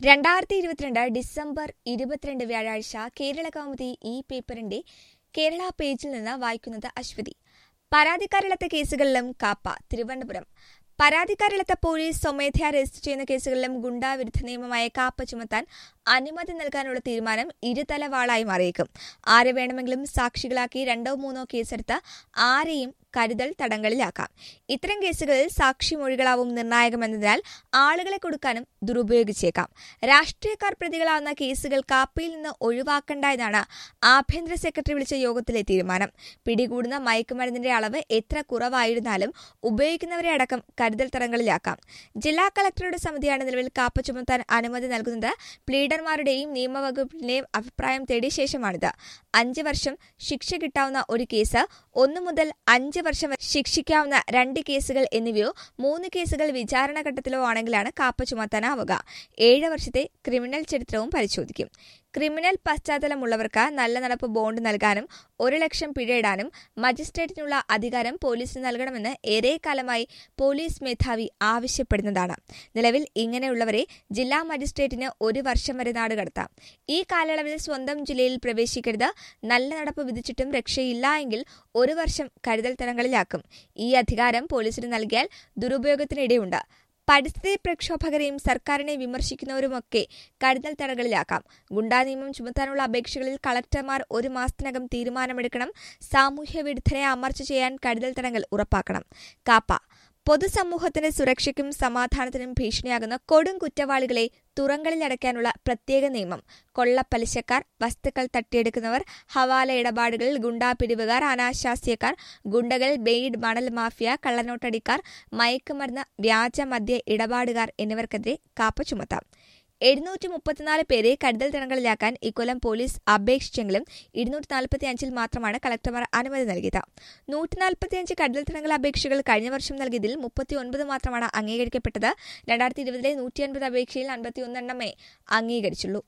രണ്ടായിരത്തി ഇരുപത്തിരണ്ട് ഡിസംബർ ഇരുപത്തിരണ്ട് വ്യാഴാഴ്ച കേരള കൗമുദി ഈ പേപ്പറിന്റെ കേരള പേജിൽ നിന്ന് വായിക്കുന്നത് അശ്വതി പരാതിക്കാരില്ലാത്ത കേസുകളിലും കാപ്പ തിരുവനന്തപുരം പരാതിക്കാരില്ലാത്ത പോലീസ് സ്വമേധയാ രജിസ്റ്റർ ചെയ്യുന്ന കേസുകളിലും ഗുണ്ടാവിരുദ്ധ നിയമമായ കാപ്പ ചുമത്താൻ അനുമതി നൽകാനുള്ള തീരുമാനം ഇരുതല വാളായി മാറിയേക്കും ആരെ വേണമെങ്കിലും സാക്ഷികളാക്കി രണ്ടോ മൂന്നോ കേസെടുത്ത് ആരെയും കരുതൽ തടങ്കലിലാക്കാം ഇത്തരം കേസുകളിൽ സാക്ഷിമൊഴികളാവും നിർണായകമെന്നതിനാൽ ആളുകളെ കൊടുക്കാനും ദുരുപയോഗിച്ചേക്കാം രാഷ്ട്രീയക്കാർ പ്രതികളാവുന്ന കേസുകൾ കാപ്പയിൽ നിന്ന് ഒഴിവാക്കേണ്ടതാണ് ആഭ്യന്തര സെക്രട്ടറി വിളിച്ച യോഗത്തിലെ തീരുമാനം പിടികൂടുന്ന മയക്കുമരുന്നിന്റെ അളവ് എത്ര കുറവായിരുന്നാലും ഉപയോഗിക്കുന്നവരെ അടക്കം കരുതൽ തടങ്കലിലാക്കാം ജില്ലാ കളക്ടറുടെ സമിതിയാണ് നിലവിൽ കാപ്പ ചുമത്താൻ അനുമതി നൽകുന്നത് പ്ലീഡർമാരുടെയും നിയമവകുപ്പിന്റെയും അഭിപ്രായം തേടിയ ശേഷമാണിത് അഞ്ച് വർഷം ശിക്ഷ കിട്ടാവുന്ന ഒരു കേസ് ഒന്നു മുതൽ അഞ്ച് വർഷം വരെ ശിക്ഷിക്കാവുന്ന രണ്ട് കേസുകൾ എന്നിവയോ മൂന്ന് കേസുകൾ വിചാരണ ഘട്ടത്തിലോ ആണെങ്കിലാണ് കാപ്പ ചുമത്താനാവുക ഏഴ് വർഷത്തെ ക്രിമിനൽ ചരിത്രവും പരിശോധിക്കും ക്രിമിനൽ പശ്ചാത്തലമുള്ളവർക്ക് നല്ല നടപ്പ് ബോണ്ട് നൽകാനും ഒരു ലക്ഷം പിഴയിടാനും മജിസ്ട്രേറ്റിനുള്ള അധികാരം പോലീസിന് നൽകണമെന്ന് ഏറെക്കാലമായി പോലീസ് മേധാവി ആവശ്യപ്പെടുന്നതാണ് നിലവിൽ ഇങ്ങനെയുള്ളവരെ ജില്ലാ മജിസ്ട്രേറ്റിന് ഒരു വർഷം വരെ നാടുകടത്താം ഈ കാലയളവിൽ സ്വന്തം ജില്ലയിൽ പ്രവേശിക്കരുത് നല്ല നടപ്പ് വിധിച്ചിട്ടും രക്ഷയില്ല എങ്കിൽ ഒരു വർഷം കരുതൽ തടങ്കലിലാക്കും ഈ അധികാരം പോലീസിന് നൽകിയാൽ ദുരുപയോഗത്തിനിടെയുണ്ട് പരിസ്ഥിതി പ്രക്ഷോഭകരെയും സർക്കാരിനെ വിമർശിക്കുന്നവരുമൊക്കെ കരുതൽ തടങ്കലിലാക്കാം ഗുണ്ടാ നിയമം ചുമത്താനുള്ള അപേക്ഷകളിൽ കളക്ടർമാർ ഒരു മാസത്തിനകം തീരുമാനമെടുക്കണം സാമൂഹ്യ വിരുദ്ധരെ അമർച്ച ചെയ്യാൻ കരുതൽ തടങ്കൽ ഉറപ്പാക്കണം കാപ്പ പൊതുസമൂഹത്തിന്റെ സുരക്ഷയ്ക്കും സമാധാനത്തിനും ഭീഷണിയാകുന്ന കൊടും കുറ്റവാളികളെ തുറങ്കലിലടയ്ക്കാനുള്ള പ്രത്യേക നിയമം കൊള്ളപ്പലിശക്കാർ വസ്തുക്കൾ തട്ടിയെടുക്കുന്നവർ ഹവാല ഇടപാടുകൾ ഗുണ്ടാ പിരിവുകാർ അനാശാസ്യക്കാർ ഗുണ്ടകൾ ബെയ്ഡ് മണൽ മാഫിയ കള്ളനോട്ടടിക്കാർ മയക്കുമരുന്ന് വ്യാജ മദ്യ ഇടപാടുകാർ എന്നിവർക്കെതിരെ കാപ്പ ചുമത്താം എഴുന്നൂറ്റി മുപ്പത്തിനാല് പേരെ കരുതൽ തടങ്കലിലാക്കാൻ ഇക്കൊല്ലം പോലീസ് അപേക്ഷിച്ചെങ്കിലും ഇരുന്നൂറ്റി നാൽപ്പത്തി അഞ്ചിൽ മാത്രമാണ് കളക്ടർമാർ അനുമതി നൽകിയത് നൂറ്റി നാൽപ്പത്തിയഞ്ച് കരുതൽ തടങ്കൽ അപേക്ഷകൾ കഴിഞ്ഞ വർഷം നൽകിയതിൽ മുപ്പത്തി ഒൻപത് മാത്രമാണ് അംഗീകരിക്കപ്പെട്ടത് രണ്ടായിരത്തി ഇരുപതിലെ നൂറ്റി അൻപത് അപേക്ഷയിൽ അൻപത്തി ഒന്നെണ്ണമേ അംഗീകരിച്ചുള്ളൂ